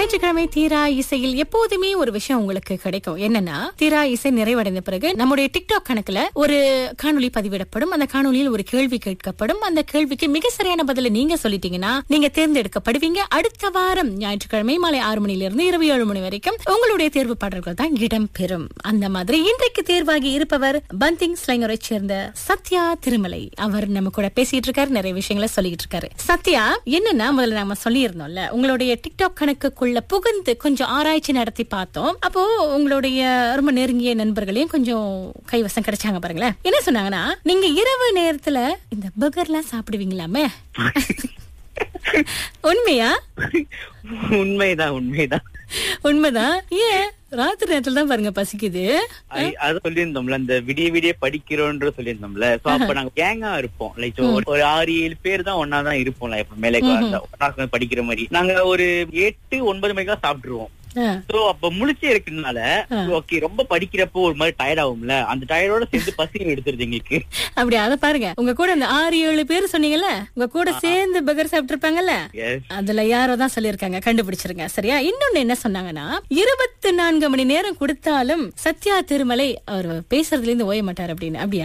ஞாயிற்றுக்கிழமை தீரா இசையில் எப்போதுமே ஒரு விஷயம் உங்களுக்கு கிடைக்கும் என்னன்னா தீரா இசை நிறைவடைந்த பிறகு நம்முடைய டிக்டாக் கணக்குல ஒரு காணொளி பதிவிடப்படும் அந்த காணொளியில் ஒரு கேள்வி கேட்கப்படும் அந்த கேள்விக்கு மிக சரியான பதில நீங்க சொல்லிட்டீங்கன்னா நீங்க தேர்ந்தெடுக்கப்படுவீங்க அடுத்த வாரம் ஞாயிற்றுக்கிழமை மாலை ஆறு மணியிலிருந்து இரவு ஏழு மணி வரைக்கும் உங்களுடைய தேர்வு பாடல்கள் தான் இடம்பெறும் அந்த மாதிரி இன்றைக்கு தேர்வாகி இருப்பவர் பந்திங் ஸ்லைங்கரை சேர்ந்த சத்யா திருமலை அவர் நம்ம கூட பேசிட்டு இருக்காரு நிறைய விஷயங்களை சொல்லிட்டு இருக்காரு சத்யா என்னன்னா முதல்ல நாம சொல்லியிருந்தோம்ல உங்களுடைய டிக்டாக் கணக்குக்குள்ள புகுந்து கொஞ்சம் ஆராய்ச்சி நடத்தி பார்த்தோம் அப்போ உங்களுடைய ரொம்ப நெருங்கிய நண்பர்களையும் கொஞ்சம் கைவசம் கிடைச்சாங்க பாருங்களேன் என்ன சொன்னாங்கன்னா நீங்க இரவு நேரத்துல இந்த பர்கர்லாம் சாப்பிடுவீங்களாமே உண்மையா உண்மைதான் உண்மைதான் உண்மைதான் ஏன் ராத்திரி நேரத்துல தான் பாருங்க பசிக்குது ஐ- அது சொல்லியிருந்தோம்ல அந்த விடிய விடிய படிக்கிறோன்ற சொல்லியிருந்தோம்ல சோ அப்ப நாங்க கேங்கா இருப்போம் லைக் ஒரு ஆறு ஏழு பேர் தான் ஒன்னா தான் இருப்போம்ல இப்ப மேலே ஒன்னா படிக்கிற மாதிரி நாங்க ஒரு எட்டு ஒன்பது மணிக்கு தான் சாப்பிட்டுருவோம் ஆ. சோ அப்ப முழிச்சே இருக்கறதுனால ஓகே ரொம்ப படிக்கிறப்போ ஒரு மாதிரி டயர்ட் ஆகும்ல அந்த டயர்டோட சேர்ந்து பசியும் எடுத்துருது எங்களுக்கு அப்படி அத பாருங்க உங்க கூட இந்த ஆறு ஏழு பேர் சொன்னீங்கல்ல உங்க கூட சேர்ந்து பர்கர் சாப்பிட்டு இருப்பாங்கல்ல எஸ் அதுல யாரோ தான் சொல்லிருக்காங்க கண்டுபிடிச்சிருங்க சரியா இன்னொன்னு என்ன சொன்னாங்கன்னா இருபத்தி நான்கு மணி நேரம் கொடுத்தாலும் சத்யா திருமலை அவர் பேசுறதுல இருந்து ஓய மாட்டார் அப்படின்னு அப்படியா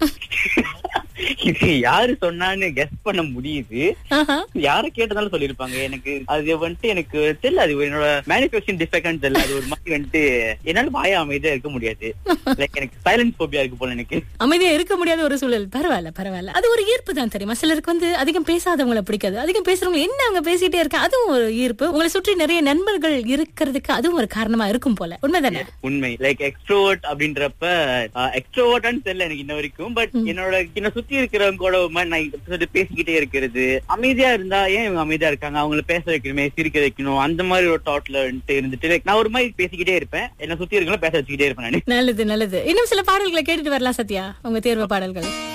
இது யாரு சொன்னான்னு கெஸ் பண்ண முடியுது ஆஹா. யார கேட்டதாலும் சொல்லிருப்பாங்க எனக்கு அது வந்துட்டு எனக்கு தெரியல அது என்னோட மேனிஃபெஸ்டிங் டிஃபெக்ட் தெரியல அது ஒரு மாதிரி வந்துட்டு என்னால வாய அமைதியா இருக்க முடியாது லைக் எனக்கு சைலன்ஸ் போபியா இருக்கு போல எனக்கு அமைதியா இருக்க முடியாத ஒரு சூழல் பரவாயில்ல பரவாயில்ல அது ஒரு ஈர்ப்பு தான் தெரியுமா சிலருக்கு வந்து அதிகம் பேசாதவங்களை பிடிக்காது அதிகம் பேசுறவங்க என்ன அவங்க பேசிட்டே இருக்க அதுவும் ஒரு ஈர்ப்பு உங்களை சுற்றி நிறைய நண்பர்கள் இருக்கிறதுக்கு அதுவும் ஒரு காரணமா இருக்கும் போல உண்மைதானே உண்மை லைக் எக்ஸ்ட்ரோவர்ட் அப்படின்றப்ப எக்ஸ்ட்ரோவர்ட்னு தெரியல எனக்கு இன்ன வரைக்கும் பட் என்னோட என்ன சுத்தி இருக்கிறவங்க கூட ஒரு மாதிரி நான் இப்ப பேசிக்கிட்டே இருக்கிறது அமைதியா இருந்தா ஏன் இவங்க அமைதியா இருக்காங்க அவங்கள பேச வைக்கணுமே சிரிக்க வைக்கணும் அந்த மாதிரி ஒரு தாட்ல வந்துட்டு இருந்துட்டு like நான் ஒரு மாதிரி பேசிக்கிட்டே இருப்பேன் என்ன சுத்தி இருக்கவங்கள பேச வச்சுக்கிட்டே இருப்பேன் நானு நல்லது நல்லது இன்னும் சில பாடல்களை கேட்டுட்டு வரலாம் சத்யா உங்க தேர்வு பாடல்கள்